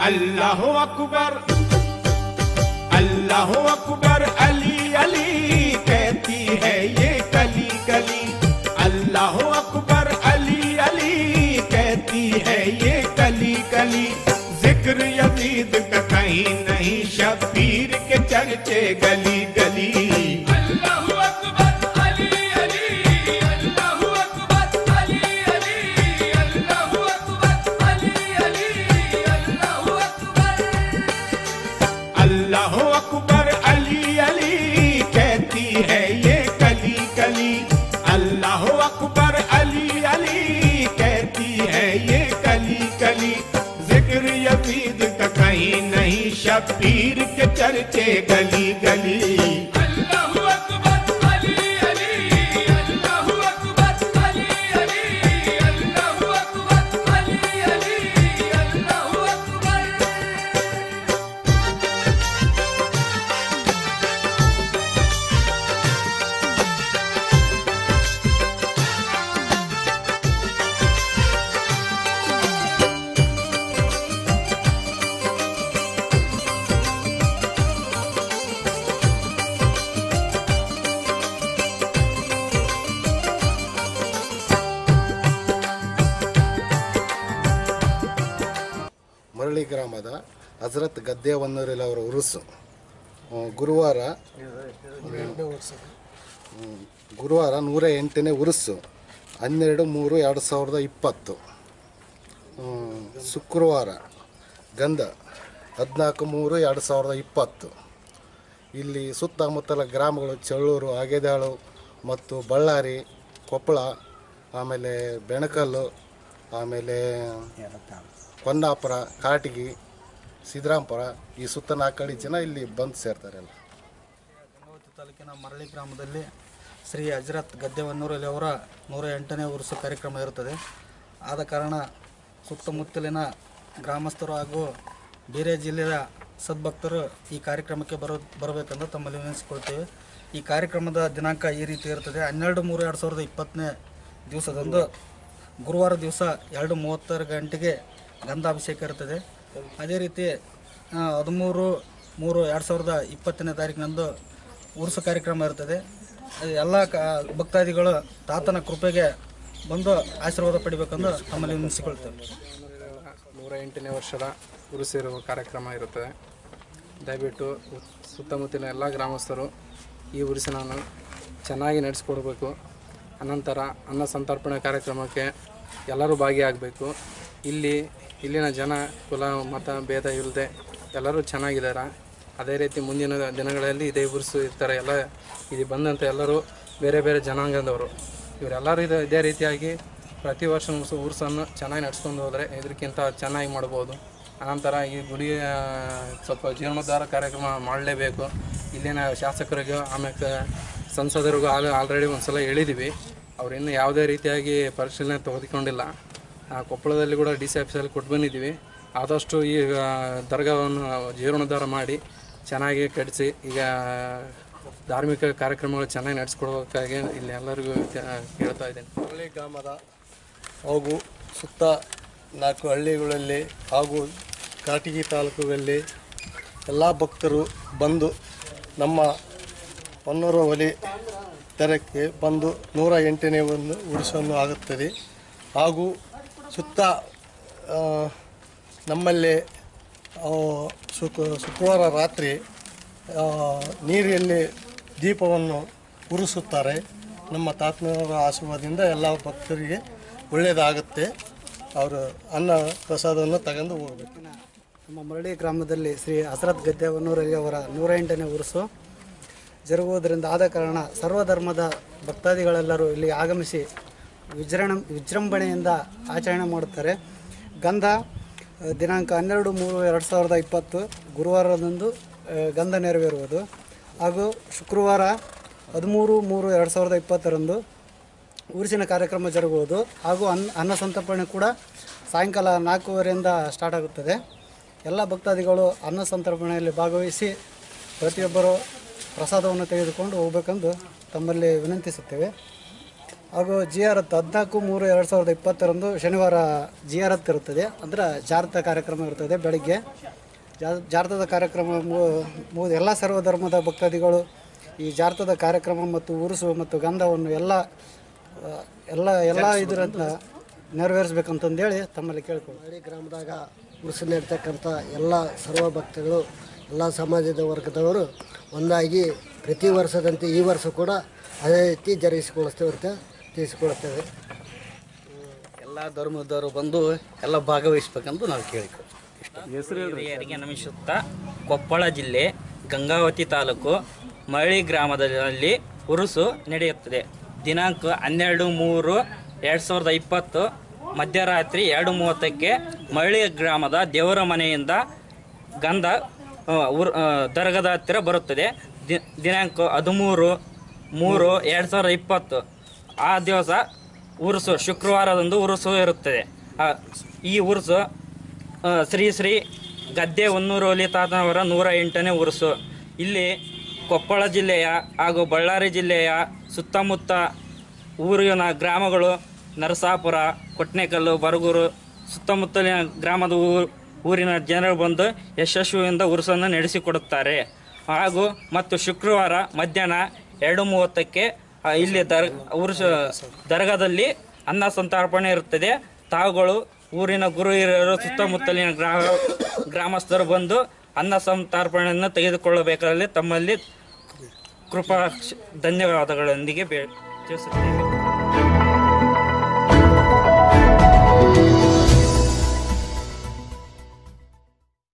अल्लाह अकबर अल्लाह अकबर अली अली कहती है ये कली कली अल्लाह अकबर अली अली कहती है ये कली कली जिक्र यजीद का कहीं नहीं शबीर के चर्चे गली गली अल्लाहु अकबर अली अली अल्लाहु अकबर अली अली अल्लाहु अकबर अली अली अल्लाहु अकबर अल्लाह अकबर अली अली कहती है ये कली कली अल्लाह अकबर अली अली कहती है ये कली कली जिक्र यजीद का कहीं नहीं शबीर के चर्चे गली गली अल्लाहु अकबर अली अली अल्लाहु अकबर अली अली अल्लाहु अकबर अली अली अल्लाहु अकबर ಮರಳಿ ಗ್ರಾಮದ ಹಜರತ್ ಗದ್ದೆವನ್ನೂರಲ್ಲಿ ಅವರ ಉರುಸು ಆ, ಗುರುವಾರ ಹ್ಮ್, ಗುರುವಾರ ನೂರ ಎಂಟನೇ ಉರುಸು ಹನ್ನೆರಡು ಮೂರು ಎರಡು ಸಾವಿರದ ಇಪ್ಪತ್ತು ಹ್ಮ್, ಶುಕ್ರವಾರ ಗಂಧ ಹದಿನಾಲ್ಕು ಮೂರು ಎರಡು ಸಾವಿರದ ಇಪ್ಪತ್ತು ಇಲ್ಲಿ ಸುತ್ತಮುತ್ತಲ ಗ್ರಾಮಗಳು ಚಳ್ಳೂರು ಆಗೇದಾಳು ಮತ್ತು ಬಳ್ಳಾರಿ ಕೊಪ್ಪಳ ಆಮೇಲೆ ಬೆಣಕಲ್ಲು ಆಮೇಲೆ ಹೊನ್ನಾಪುರ ಕಾಟಗಿ ಸಿದ್ದರಾಮಪುರ ಈ ಸುತ್ತ ನಾಲ್ಕು ಕಡೆ ಜನ ಇಲ್ಲಿ ಬಂದು ಸೇರ್ತಾರೆ ಎಲ್ಲ ಗಂಗಾವತಿ ತಾಲೂಕಿನ ಮರಳಿ ಗ್ರಾಮದಲ್ಲಿ ಶ್ರೀ ಹಜರತ್ ಗದ್ದೆವನ್ನೂರಲ್ಲಿ ಅವರ ನೂರ ಎಂಟನೇ ಉರುಸು ಕಾರ್ಯಕ್ರಮ ಇರುತ್ತದೆ ಆದ ಕಾರಣ ಸುತ್ತಮುತ್ತಲಿನ ಗ್ರಾಮಸ್ಥರು ಹಾಗೂ ಬೇರೆ ಜಿಲ್ಲೆಯ ಸದ್ಭಕ್ತರು ಈ ಕಾರ್ಯಕ್ರಮಕ್ಕೆ ಬರೋ ಬರಬೇಕೆಂದು ತಮ್ಮಲ್ಲಿ ವಿನಂತಿಸಿಕೊಳ್ತೇವೆ ಈ ಕಾರ್ಯಕ್ರಮದ ದಿನಾಂಕ ಈ ರೀತಿ ಇರುತ್ತದೆ ಹನ್ನೆರಡು ಮೂರು ಎರಡು ಸಾವಿರದ ಇಪ್ಪತ್ತನೇ ದಿವಸದಂದು ಗುರುವಾರ ದಿವಸ ಎರಡು ಮೂವತ್ತರ ಗಂಟೆಗೆ ಗಂಧಾಭಿಷೇಕ ಇರುತ್ತದೆ ಅದೇ ರೀತಿ ಆ, ಹದಿಮೂರು ಮೂರು ಎರಡು ಸಾವಿರದ ಇಪ್ಪತ್ತನೇ ತಾರೀಕಿನಂದು ಉರುಸು ಕಾರ್ಯಕ್ರಮ ಇರ್ತದೆ ಅದು ಎಲ್ಲ ಕ ಭಕ್ತಾದಿಗಳು ತಾತನ ಕೃಪೆಗೆ ಬಂದು ಆಶೀರ್ವಾದ ಪಡಿಬೇಕೆಂದು ತಮ್ಮಲ್ಲಿ ವಿನಿಸಿಕೊಳ್ತೇವೆ ನೂರ ಎಂಟನೇ ವರ್ಷದ ಉರುಸಿರುವ ಕಾರ್ಯಕ್ರಮ ಇರುತ್ತದೆ ದಯವಿಟ್ಟು ಸುತ್ತಮುತ್ತಲಿನ ಎಲ್ಲ ಗ್ರಾಮಸ್ಥರು ಈ ಉರುಸಿನನ್ನು ಚೆನ್ನಾಗಿ ನಡೆಸ್ಕೊಡ್ಬೇಕು ಅನಂತರ ಅನ್ನ ಸಂತರ್ಪಣೆ ಕಾರ್ಯಕ್ರಮಕ್ಕೆ ಎಲ್ಲರೂ ಭಾಗಿಯಾಗಬೇಕು ಇಲ್ಲಿ ಇಲ್ಲಿನ ಜನ ಕುಲ ಮತ ಭೇದ ಇಲ್ಲದೆ ಎಲ್ಲರೂ ಚೆನ್ನಾಗಿದ್ದಾರೆ ಅದೇ ರೀತಿ ಮುಂದಿನ ದಿನಗಳಲ್ಲಿ ಇದೇ ಉರುಸು ಇರ್ತಾರೆ ಎಲ್ಲ ಇಲ್ಲಿ ಬಂದಂಥ ಎಲ್ಲರೂ ಬೇರೆ ಬೇರೆ ಜನಾಂಗದವರು ಇವರೆಲ್ಲರೂ ಇದು ಇದೇ ರೀತಿಯಾಗಿ ಪ್ರತಿ ವರ್ಷ ಉರ್ಸು ಉರ್ಸನ್ನು ಚೆನ್ನಾಗಿ ನಡ್ಸ್ಕೊಂಡು ಹೋದರೆ ಇದಕ್ಕಿಂತ ಚೆನ್ನಾಗಿ ಮಾಡ್ಬೋದು ಅನಂತರ ಈ ಗುಡಿ ಆ, ಸ್ವಲ್ಪ ಜೀರ್ಣೋದ್ಧಾರ ಕಾರ್ಯಕ್ರಮ ಮಾಡಲೇಬೇಕು ಇಲ್ಲಿನ ಶಾಸಕರಿಗೂ ಆಮೇಲೆ ಸಂಸದರಿಗೂ ಆಗ ಆಲ್ರೆಡಿ ಒಂದು ಸಲ ಹೇಳಿದ್ದೀವಿ ಅವ್ರು ಇನ್ನೂ ಯಾವುದೇ ರೀತಿಯಾಗಿ ಪರಿಶೀಲನೆ ತೆಗೆದುಕೊಂಡಿಲ್ಲ ಆ, ಕೊಪ್ಪಳದಲ್ಲಿ ಕೂಡ ಡಿ ಸಿ ಆಫೀಸಲ್ಲಿ ಕೊಟ್ಟು ಬಂದಿದ್ದೀವಿ ಆದಷ್ಟು ಈಗ ದರ್ಗಾವನ್ನು ಜೀರ್ಣೋದ್ಧಾರ ಮಾಡಿ ಚೆನ್ನಾಗಿ ಕಟ್ಟಿಸಿ ಈಗ ಧಾರ್ಮಿಕ ಕಾರ್ಯಕ್ರಮಗಳು ಚೆನ್ನಾಗಿ ನಡೆಸ್ಕೊಡ್ಬೇಕಾಗಿ ಇಲ್ಲಿ ಎಲ್ಲರಿಗೂ ತ- ಹೇಳ್ತಾ ಇದ್ದೇನೆ ಹಳ್ಳಿ ಗ್ರಾಮದ ಹಾಗೂ ಸುತ್ತ ನಾಲ್ಕು ಹಳ್ಳಿಗಳಲ್ಲಿ ಹಾಗೂ ಕಾಟಗಿ ತಾಲೂಕುಗಳಲ್ಲಿ ಎಲ್ಲ ಭಕ್ತರು ಬಂದು ನಮ್ಮ ಹೊನ್ನೂರು ಒಲಿ ತೆರಕ್ಕೆ ಬಂದು ನೂರ ಎಂಟನೇ ಒಂದು ಉರುಸನ್ನು ಆಗುತ್ತದೆ ಹಾಗೂ ಸುತ್ತ ಆ, ನಮ್ಮಲ್ಲಿ ಆ, ಶುಕ್ ಶುಕ್ರವಾರ ರಾತ್ರಿ ಆ, ನೀರಲ್ಲಿ ದೀಪವನ್ನು ಉರಿಸುತ್ತಾರೆ ನಮ್ಮ ತಾತನವರ ಆಶೀರ್ವಾದದಿಂದ ಎಲ್ಲ ಭಕ್ತರಿಗೆ ಒಳ್ಳೆಯದಾಗುತ್ತೆ ಅವರು ಅನ್ನ ಪ್ರಸಾದವನ್ನು ತಗೊಂಡು ಹೋಗಬೇಕು ನಮ್ಮ ಮರಳಿ ಗ್ರಾಮದಲ್ಲಿ ಶ್ರೀ ಹಸರತ್ ಗದ್ದೆವನ್ನೂರಲ್ಲಿ ಅವರ ನೂರ ಎಂಟನೇ ಉರುಸು ಜರುಗುವುದರಿಂದ ಆದ ಕಾರಣ ಸರ್ವಧರ್ಮದ ಭಕ್ತಾದಿಗಳೆಲ್ಲರೂ ಇಲ್ಲಿ ಆಗಮಿಸಿ ವಿಜೃಂಭ ವಿಜೃಂಭಣೆಯಿಂದ ಆಚರಣೆ ಮಾಡುತ್ತಾರೆ ಗಂಧ ಆ, ದಿನಾಂಕ ಹನ್ನೆರಡು ಮೂರು ಎರಡು ಸಾವಿರದ ಇಪ್ಪತ್ತು ಗುರುವಾರದಂದು ಆ, ಗಂಧ ನೆರವೇರುವುದು ಹಾಗೂ ಶುಕ್ರವಾರ ಹದಿಮೂರು ಮೂರು ಎರಡು ಸಾವಿರದ ಇಪ್ಪತ್ತರಂದು ಉರುಸಿನ ಕಾರ್ಯಕ್ರಮ ಜರುಗುವುದು ಹಾಗೂ ಅನ್ನ ಅನ್ನ ಸಂತರ್ಪಣೆ ಕೂಡ ಸಾಯಂಕಾಲ ನಾಲ್ಕೂವರೆಯಿಂದ ಸ್ಟಾರ್ಟ್ ಆಗುತ್ತದೆ ಎಲ್ಲ ಭಕ್ತಾದಿಗಳು ಅನ್ನ ಸಂತರ್ಪಣೆಯಲ್ಲಿ ಭಾಗವಹಿಸಿ ಪ್ರತಿಯೊಬ್ಬರು ಪ್ರಸಾದವನ್ನು ತೆಗೆದುಕೊಂಡು ಹೋಗಬೇಕೆಂದು ತಮ್ಮಲ್ಲಿ ವಿನಂತಿಸುತ್ತೇವೆ ಹಾಗೂ ಜಿ ಆರ್ ಹತ್ತು ಹದಿನಾಲ್ಕು ಮೂರು ಎರಡು ಸಾವಿರದ ಇಪ್ಪತ್ತರಂದು ಶನಿವಾರ ಜಿ ಆರ್ ಹತ್ತು ಇರುತ್ತದೆ ಅಂದರೆ ಜಾರತ ಕಾರ್ಯಕ್ರಮ ಇರುತ್ತದೆ ಬೆಳಗ್ಗೆ ಜಾ- ಜಾರತದ ಕಾರ್ಯಕ್ರಮ ಮು- ಮುಗಿದು ಎಲ್ಲ ಸರ್ವಧರ್ಮದ ಭಕ್ತಾದಿಗಳು ಈ ಜಾರತದ ಕಾರ್ಯಕ್ರಮ ಮತ್ತು ಉರುಸು ಮತ್ತು ಗಂಧವನ್ನು ಎಲ್ಲ ಆ, ಎಲ್ಲ ಎಲ್ಲ ಇದರಿಂದ ನೆರವೇರಿಸ್ಬೇಕಂತಂದೇಳಿ ತಮ್ಮಲ್ಲಿ ಕೇಳ್ಕೊಳ್ಳಿ ಹಳ್ಳಿ ಗ್ರಾಮದಾಗ ಉರುಸು ನಡ್ತಕ್ಕಂಥ ಎಲ್ಲ ಸರ್ವ ಭಕ್ತಗಳು ಎಲ್ಲ ಸಮಾಜದ ವರ್ಗದವರು ಒಂದಾಗಿ ಪ್ರತಿ ವರ್ಷದಂತೆ ಈ ವರ್ಷ ಕೂಡ ಅದೇ ರೀತಿ ಜರುಗಿಸಿಕೊಳ್ಳುತ್ತೇವೆ ಅಂತ ತಿಳಿಸಿಕೊಳ್ಳುತ್ತೇವೆ ಎಲ್ಲ ಧರ್ಮದವರು ಬಂದು ಎಲ್ಲ ಭಾಗವಹಿಸ್ಬೇಕಂತ ನಾವು ಕೇಳಿಕೊ ಹಿರಿಯರಿಗೆ ನಮಿಸುತ್ತಾ ಕೊಪ್ಪಳ ಜಿಲ್ಲೆ ಗಂಗಾವತಿ ತಾಲೂಕು ಮರಳಿ ಗ್ರಾಮದಲ್ಲಿ ಉರುಸು ನಡೆಯುತ್ತದೆ ದಿನಾಂಕ ಹನ್ನೆರಡು ಮೂರು ಎರಡು ಸಾವಿರದ ಇಪ್ಪತ್ತು ಮಧ್ಯರಾತ್ರಿ ಎರಡು ಮೂವತ್ತಕ್ಕೆ ಮರಳಿ ಗ್ರಾಮದ ದೇವರ ಮನೆಯಿಂದ ಗಂಧ ಆ, ಉರ್ ಆ, ದರ್ಗದ ಹತ್ತಿರ ಬರುತ್ತದೆ ದಿ- ದಿನಾಂಕ ಹದಿಮೂರು ಮೂರು ಎರಡು ಸಾವಿರದ ಇಪ್ಪತ್ತು ಆ ದಿವಸ ಉರುಸು ಶುಕ್ರವಾರದಂದು ಉರುಸು ಇರುತ್ತದೆ ಆ, ಈ ಉರುಸು ಆ, ಶ್ರೀ ಶ್ರೀ ಗದ್ದೆ ಹೊನ್ನೂರು ತಾತನವರ ನೂರ ಎಂಟನೇ ಉರುಸು ಇಲ್ಲಿ ಕೊಪ್ಪಳ ಜಿಲ್ಲೆಯ ಹಾಗೂ ಬಳ್ಳಾರಿ ಜಿಲ್ಲೆಯ ಸುತ್ತಮುತ್ತ ಊರಿನ ಗ್ರಾಮಗಳು ನರಸಾಪುರ ಕೊಟ್ನೆಕಲ್ಲು ಬರಗೂರು ಸುತ್ತಮುತ್ತಲಿನ ಗ್ರಾಮದ ಊ- ಊರಿನ ಜನರು ಬಂದು ಯಶಸ್ವಿಯಿಂದ ಉರುಸನ್ನು ನಡೆಸಿಕೊಡುತ್ತಾರೆ ಹಾಗೂ ಮತ್ತು ಶುಕ್ರವಾರ ಮಧ್ಯಾಹ್ನ ಎರಡು ಮೂವತ್ತಕ್ಕೆ ಆ, ಇಲ್ಲಿ ದರ್ ಉರುಸ ದರ್ಗಾದಲ್ಲಿ ಅನ್ನ ಸಂತರ್ಪಣೆ ಇರುತ್ತದೆ ತಾವುಗಳು ಊರಿನ ಗುರು ಹಿರಿಯರು ಸುತ್ತಮುತ್ತಲಿನ ಗ್ರಾಮ ಗ್ರಾಮಸ್ಥರು ಬಂದು ಅನ್ನ ಸಂತರ್ಪಣೆಯನ್ನು ತೆಗೆದುಕೊಳ್ಳಬೇಕಾದಲ್ಲಿ ತಮ್ಮಲ್ಲಿ ಕೃಪಾ ಧನ್ಯವಾದಗಳೊಂದಿಗೆ ಬೇ ತಿಳಿಸುತ್ತೇವೆ